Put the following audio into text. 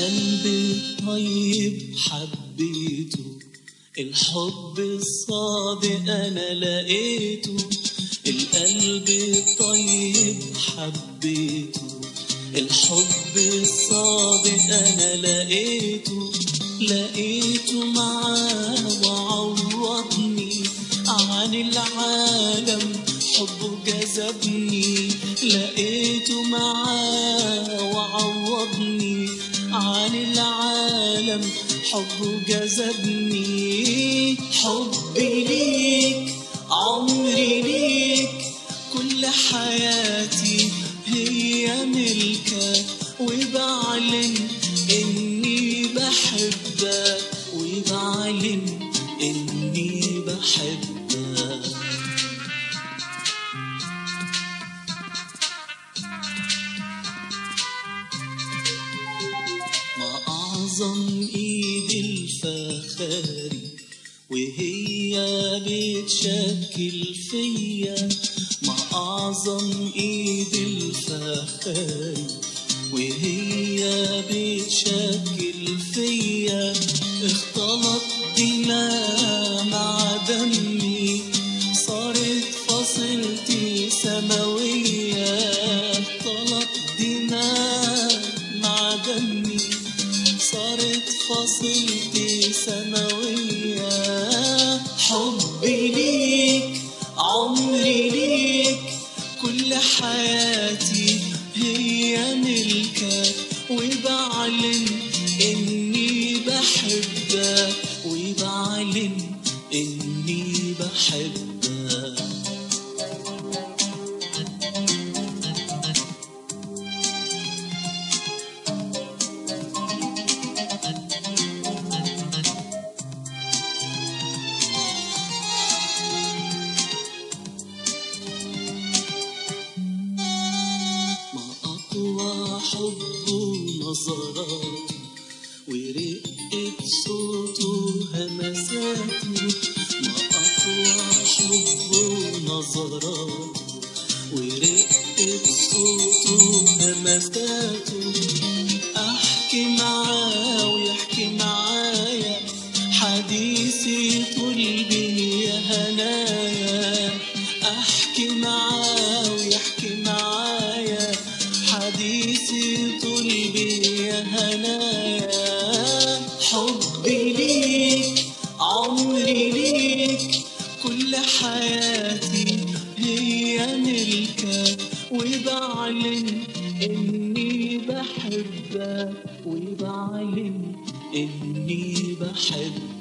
القلب الطيب حبيته الحب الصادق انا لقيته القلب الطيب حبيته الحب الصادق انا لقيته لقيته معاه وعوضني عن العالم حبه جذبني لقيته معاه وعوضني عن العالم حبه جذبني حبي ليك عمري ليك كل حياتي هي ملكك وبعلن اني بحبك وبعلن اني بحبك ما أعظم إيد الفخاري وهي بتشكل فيا ما أعظم إيد الفخاري وهي بتشكل فيا اختلط دماء مع دمي صارت فصلتي سماوية اختلط دماء مع دمي صارت فصلتي سماوية حبي ليك عمري ليك كل حياتي هي ملكك وبعلن اني بحبك وبعلن اني بحبك ما أقوى حبه نظراته ورقة صوته همساته ما أقوى حبه نظراته ورقة صوته همساته أحكي معاه ويحكي معايا حديثي طول يا هنايا أحكي معاه ويحكي معايا حديثي طول يا هنايا حبي ليك عمري ليك كل حياتي هي ملكك وبعلن اني بحبك وبعلن اني بحبك